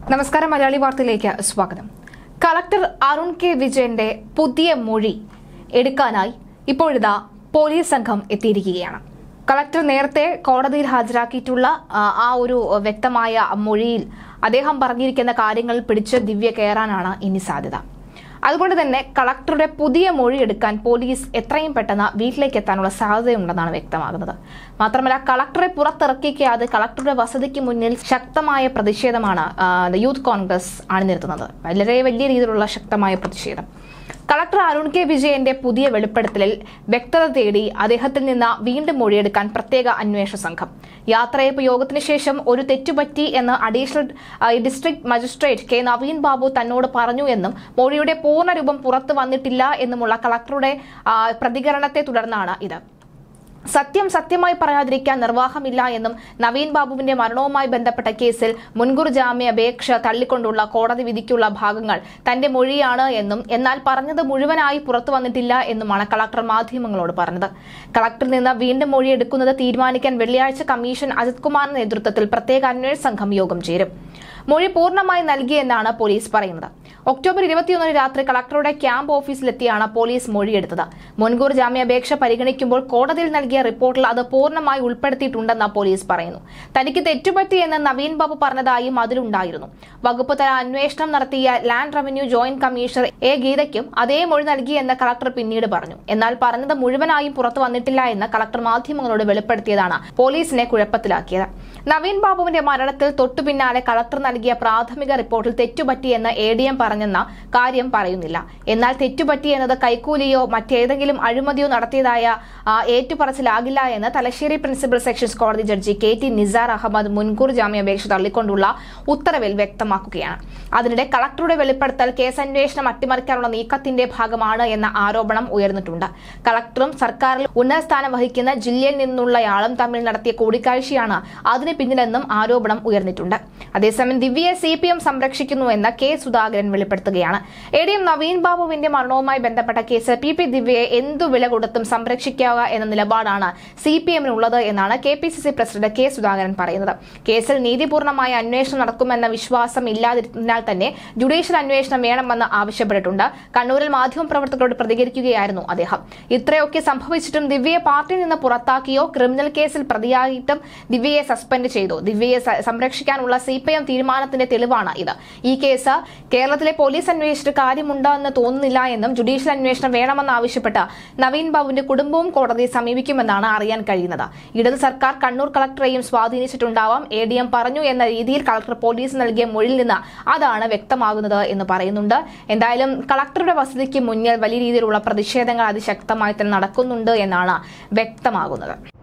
നമസ്കാരം മലയാളി വാർത്തയിലേക്ക് സ്വാഗതം കളക്ടർ അരുൺ കെ വിജയന്റെ പുതിയ മൊഴി എടുക്കാനായി ഇപ്പോഴിതാ പോലീസ് സംഘം എത്തിയിരിക്കുകയാണ് കളക്ടർ നേരത്തെ കോടതിയിൽ ഹാജരാക്കിയിട്ടുള്ള ആ, ആ ഒരു വ്യക്തമായ മൊഴിയിൽ അദ്ദേഹം പറഞ്ഞിരിക്കുന്ന കാര്യങ്ങൾ പിടിച്ച് ദിവ്യ കയറാനാണ് ഇനി സാധ്യത അതുകൊണ്ട് തന്നെ കളക്ടറുടെ പുതിയ മൊഴി എടുക്കാൻ പോലീസ് എത്രയും പെട്ടെന്ന് വീട്ടിലേക്ക് എത്താനുള്ള സാധ്യതയുണ്ടെന്നാണ് വ്യക്തമാകുന്നത് മാത്രമല്ല കളക്ടറെ പുറത്തിറക്കിക്കാതെ കളക്ടറുടെ വസതിക്ക് മുന്നിൽ ശക്തമായ പ്രതിഷേധമാണ് ആ, യൂത്ത് കോൺഗ്രസ് അണിനിരത്തുന്നത് വളരെ വലിയ രീതിയിലുള്ള ശക്തമായ പ്രതിഷേധം കളക്ടർ അരുൺ കെ വിജയന്റെ പുതിയ വെളിപ്പെടുത്തലിൽ വ്യക്തത തേടി അദ്ദേഹത്തിൽ നിന്ന് വീണ്ടും മൊഴിയെടുക്കാൻ പ്രത്യേക അന്വേഷണ സംഘം യാത്രയപ്പ് യോഗത്തിന് ശേഷം ഒരു തെറ്റുപറ്റി എന്ന് അഡീഷണൽ ആ, district magistrate K Naveen Babu തന്നോട് പറഞ്ഞു എന്നും മൊഴിയുടെ പൂർണ്ണരൂപം പുറത്തു വന്നിട്ടില്ല എന്നുമുള്ള കളക്ടറുടെ ആ, പ്രതികരണത്തെ തുടർന്നാണ് ഇത് സത്യം സത്യമായി പറയാതിരിക്കാൻ നിർവാഹമില്ല എന്നും നവീൻ ബാബുവിന്റെ മരണവുമായി ബന്ധപ്പെട്ട കേസിൽ മുൻകൂർ ജാമ്യാപേക്ഷ തള്ളിക്കൊണ്ടുള്ള കോടതി വിധിക്കുള്ള ഭാഗങ്ങൾ തന്റെ മൊഴിയാണ് എന്നും എന്നാൽ പറഞ്ഞത് മുഴുവനായി പുറത്തു വന്നിട്ടില്ല എന്നുമാണ് കളക്ടർ മാധ്യമങ്ങളോട് പറഞ്ഞത് കളക്ടറിൽ നിന്ന് വീണ്ടും മൊഴിയെടുക്കുന്നത് തീരുമാനിക്കാൻ വെള്ളിയാഴ്ച കമ്മീഷൻ അജിത് കുമാറിന്റെ നേതൃത്വത്തിൽ പ്രത്യേക അന്വേഷണ സംഘം യോഗം ചേരും മൊഴി പൂർണ്ണമായി നൽകിയെന്നാണ് പോലീസ് പറയുന്നത് ഒക്ടോബർ ഇരുപത്തിയൊന്നിന് രാത്രി കളക്ടറുടെ ക്യാമ്പ് ഓഫീസിലെത്തിയാണ് പോലീസ് മൊഴിയെടുത്തത് മുൻകൂർ ജാമ്യാപേക്ഷ പരിഗണിക്കുമ്പോൾ കോടതിയിൽ നൽകിയ റിപ്പോർട്ടിൽ അത് പൂർണ്ണമായി ഉൾപ്പെടുത്തിയിട്ടുണ്ടെന്ന് പോലീസ് പറയുന്നു തനിക്ക് തെറ്റുപറ്റിയെന്ന് നവീൻ ബാബു പറഞ്ഞതായും അതിലുണ്ടായിരുന്നു വകുപ്പ് തല അന്വേഷണം നടത്തിയ land revenue joint commissioner A ഗീതയ്ക്കും അതേ മൊഴി നൽകിയെന്ന് കളക്ടർ പിന്നീട് പറഞ്ഞു എന്നാൽ പറഞ്ഞത് മുഴുവനായും പുറത്തു വന്നിട്ടില്ല എന്ന് കളക്ടർ മാധ്യമങ്ങളോട് വെളിപ്പെടുത്തിയതാണ് പോലീസിനെ കുഴപ്പത്തിലാക്കിയത് നവീൻ ബാബുവിന്റെ മരണത്തിൽ തൊട്ടു പിന്നാലെ കളക്ടർ നൽകിയ പ്രാഥമിക റിപ്പോർട്ടിൽ തെറ്റുപറ്റിയെന്ന് എ ഡി എം പറഞ്ഞെന്ന കാര്യം പറയുന്നില്ല എന്നാൽ തെറ്റുപറ്റി എന്നത് കൈക്കൂലിയോ മറ്റേതെങ്കിലും അഴിമതിയോ നടത്തിയതായ ആ, ഏറ്റുപറച്ചിലാകില്ല എന്ന് തലശ്ശേരി പ്രിൻസിപ്പൽ സെഷൻസ് കോടതി judge K T Nisar Ahammed മുൻകൂർ ജാമ്യാപേക്ഷ തള്ളിക്കൊണ്ടുള്ള ഉത്തരവിൽ വ്യക്തമാക്കുകയാണ് അതിനിടെ കളക്ടറുടെ വെളിപ്പെടുത്തൽ കേസ് അന്വേഷണം അട്ടിമറിക്കാനുള്ള നീക്കത്തിന്റെ ഭാഗമാണ് എന്ന ആരോപണം ഉയർന്നിട്ടുണ്ട് കളക്ടറും സർക്കാരിൽ ഉന്നത സ്ഥാനം വഹിക്കുന്ന ജില്ലയിൽ നിന്നുള്ളയാളും തമ്മിൽ നടത്തിയ കൂടിക്കാഴ്ചയാണ് അതിന് പിന്നിലെന്നും ആരോപണം ഉയർന്നിട്ടുണ്ട് അതേസമയം ദിവ്യയെ സി പി എം സംരക്ഷിക്കുന്നുവെന്ന് കെ സുധാകരൻ വെളിപ്പെടുത്തുകയാണ് എ ഡി എം നവീൻ ബാബുവിന്റെ മരണവുമായി ബന്ധപ്പെട്ട കേസ് പി പി ദിവ്യയെ എന്തു വില കൊടുത്തും സംരക്ഷിക്കുക എന്ന നിലപാടാണ് സി പി എമ്മിനുള്ളത് എന്നാണ് K P C C president K Sudhakaran പറയുന്നത് കേസിൽ നീതിപൂർണമായ അന്വേഷണം നടക്കുമെന്ന വിശ്വാസം ഇല്ലാതിരുന്നാൽ തന്നെ ജുഡീഷ്യൽ അന്വേഷണം വേണമെന്ന് ആവശ്യപ്പെട്ടിട്ടുണ്ട് കണ്ണൂരിൽ മാധ്യമപ്രവർത്തകരോട് പ്രതികരിക്കുകയായിരുന്നു അദ്ദേഹം ഇത്രയൊക്കെ സംഭവിച്ചിട്ടും ദിവ്യയെ പാർട്ടിയിൽ നിന്ന് പുറത്താക്കിയോ ക്രിമിനൽ കേസിൽ പ്രതിയായിട്ടും ദിവ്യയെ സസ്പെൻഡ് ചെയ്തു ദിവ്യയെ സ- സംരക്ഷിക്കാനുള്ള സി പി എം തീരുമാനത്തിന്റെ തെളിവാണ് ഇത് ഈ കേസ് കേരളത്തിലെ പോലീസ് അന്വേഷിച്ചിട്ട് കാര്യമുണ്ടോ എന്ന് തോന്നുന്നില്ല എന്നും ജുഡീഷ്യൽ അന്വേഷണം വേണമെന്ന് ആവശ്യപ്പെട്ട് നവീൻ ബാബുവിന്റെ കുടുംബവും കോടതിയെ സമീപിക്കുമെന്നാണ് അറിയാൻ കഴിയുന്നത് ഇടത് സർക്കാർ കണ്ണൂർ കളക്ടറെയും സ്വാധീനിച്ചിട്ടുണ്ടാവാം എ ഡി എം പറഞ്ഞു എന്ന രീതിയിൽ കളക്ടർ പോലീസ് നൽകിയ മൊഴിയിൽ നിന്ന് അതാണ് വ്യക്തമാകുന്നത് എന്ന് പറയുന്നുണ്ട് എന്തായാലും കളക്ടറുടെ വസതിക്ക് മുന്നിൽ വലിയ രീതിയിലുള്ള പ്രതിഷേധങ്ങൾ അതിശക്തമായി തന്നെ നടക്കുന്നുണ്ട് എന്നാണ് വ്യക്തമാകുന്നത്